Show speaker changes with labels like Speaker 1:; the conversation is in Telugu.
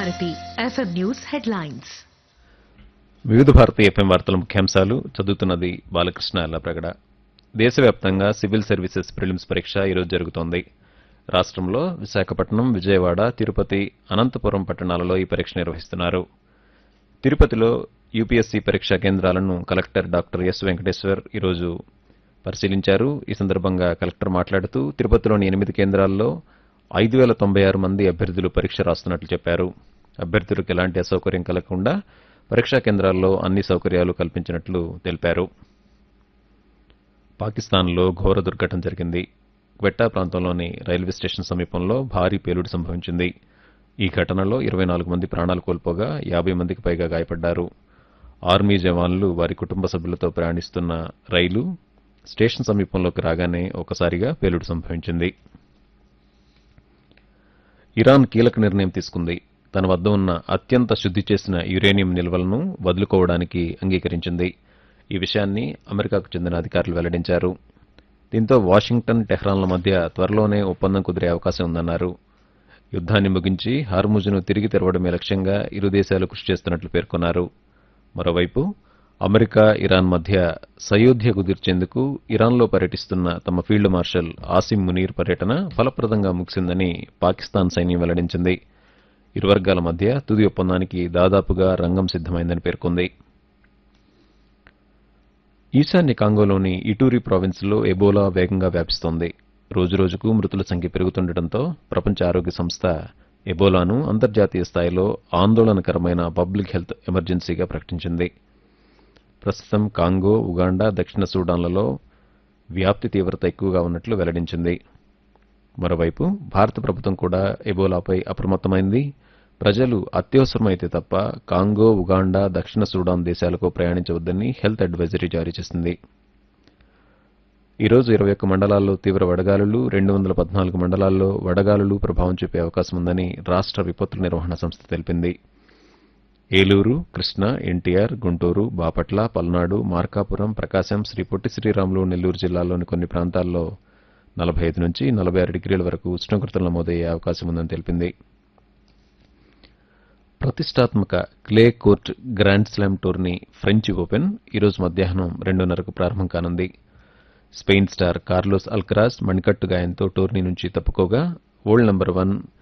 Speaker 1: భారతి ఎఫ్ఎం న్యూస్ హెడ్లైన్స్
Speaker 2: వివిధ భారతి ఎఫ్ఎం వార్తల ముఖ్యాంశాలు చదువుతున్నది బాలకృష్ణ అల్లప్రగడ దేశవ్యాప్తంగా సివిల్ సర్వీసెస్ ప్రిలిమ్స్ పరీక్ష ఈరోజు జరుగుతోంది రాష్ట్రంలో విశాఖపట్నం విజయవాడ తిరుపతి అనంతపురం పట్టణాలలో ఈ పరీక్ష నిర్వహిస్తున్నారు తిరుపతిలో యూపీఎస్సీ పరీక్షా కేంద్రాలను కలెక్టర్ డాక్టర్ ఎస్ వెంకటేశ్వర్ ఈరోజు పరిశీలించారు ఈ సందర్భంగా కలెక్టర్ మాట్లాడుతూ తిరుపతిలోని ఎనిమిది కేంద్రాల్లో ఐదు వేల తొంభై ఆరు మంది అభ్యర్థులు పరీక్ష రాస్తున్నట్లు చెప్పారు అభ్యర్థులకు ఎలాంటి అసౌకర్యం కలగకుండా పరీక్షా కేంద్రాల్లో అన్ని సౌకర్యాలు కల్పించినట్లు తెలిపారు పాకిస్తాన్లో ఘోర దుర్ఘటన జరిగింది క్వెట్టా ప్రాంతంలోని రైల్వే స్టేషన్ సమీపంలో భారీ పేలుడు సంభవించింది ఈ ఘటనలో ఇరవై నాలుగు మంది ప్రాణాలు కోల్పోగా యాభై మందికి పైగా గాయపడ్డారు ఆర్మీ జవాన్లు వారి కుటుంబ సభ్యులతో ప్రయాణిస్తున్న రైలు స్టేషన్ సమీపంలోకి రాగానే ఒకసారిగా పేలుడు సంభవించింది ఇరాన్ కీలక నిర్ణయం తీసుకుంది తన వద్ద ఉన్న అత్యంత శుద్ధి చేసిన యురేనియం నిల్వలను వదులుకోవడానికి అంగీకరించింది ఈ విషయాన్ని అమెరికాకు చెందిన అధికారులు వెల్లడించారు దీంతో వాషింగ్టన్ టెహ్రాన్ల మధ్య త్వరలోనే ఒప్పందం కుదిరే అవకాశం ఉందన్నారు యుద్ధాన్ని ముగించి హార్ముజును తిరిగి తెరవడమే లక్ష్యంగా ఇరు దేశాలు కృషి చేస్తున్నట్లు పేర్కొన్నారు మరోవైపు అమెరికా ఇరాన్ మధ్య సయోధ్య కుదిర్చేందుకు ఇరాన్లో పర్యటిస్తున్న తమ ఫీల్డ్ మార్షల్ ఆసిం మునీర్ పర్యటన ఫలప్రదంగా ముగిసిందని పాకిస్తాన్ సైన్యం వెల్లడించింది ఇరు వర్గాల మధ్య తుది ఒప్పందానికి దాదాపుగా రంగం సిద్దమైందని పేర్కొంది ఈశాన్య కాంగోలోని ఇటూరి ప్రావిన్స్లో ఎబోలా వేగంగా వ్యాపిస్తోంది రోజురోజుకు మృతుల సంఖ్య పెరుగుతుండటంతో ప్రపంచ ఆరోగ్య సంస్థ ఎబోలాను అంతర్జాతీయ స్థాయిలో ఆందోళనకరమైన పబ్లిక్ హెల్త్ ఎమర్జెన్సీగా ప్రకటించింది ప్రస్తుతం కాంగో ఉగాండా దక్షిణ సూడాన్లలో వ్యాప్తి తీవ్రత ఎక్కువగా ఉన్నట్లు వెల్లడించింది మరోవైపు భారత ప్రభుత్వం కూడా ఎబోలాపై అప్రమత్తమైంది ప్రజలు అత్యవసరమైతే తప్ప కాంగో ఉగాండా దక్షిణ సూడాన్ దేశాలకు ప్రయాణించవద్దని హెల్త్ అడ్వైజరీ జారీ చేసింది ఈరోజు ఇరవై ఒక్క మండలాల్లో తీవ్ర వడగాలులు రెండు వందల పద్నాలుగు మండలాల్లో వడగాలులు ప్రభావం చూపే అవకాశం ఉందని రాష్ట్ర విపత్తుల నిర్వహణ సంస్థ తెలిపింది ఏలూరు కృష్ణా ఎన్టీఆర్ గుంటూరు బాపట్ల పల్నాడు మార్కాపురం ప్రకాశం శ్రీ పొట్టి శ్రీరాములు నెల్లూరు జిల్లాల్లోని కొన్ని ప్రాంతాల్లో నలభై ఐదు నుంచి నలభై ఆరు డిగ్రీల వరకు ఉష్ణోగ్రతలు నమోదయ్యే అవకాశం ఉందని తెలిపింది ప్రతిష్టాత్మక క్లే కోర్ట్ గ్రాండ్ స్లామ్ టోర్నీ ఫ్రెంచ్ ఓపెన్ ఈరోజు మధ్యాహ్నం రెండున్నరకు ప్రారంభం కానుంది స్పెయిన్ స్టార్ కార్లోస్ అల్కరాజ్ మణికట్టు గాయంతో టోర్నీ నుంచి తప్పుకోగా వరల్డ్ నంబర్ వన్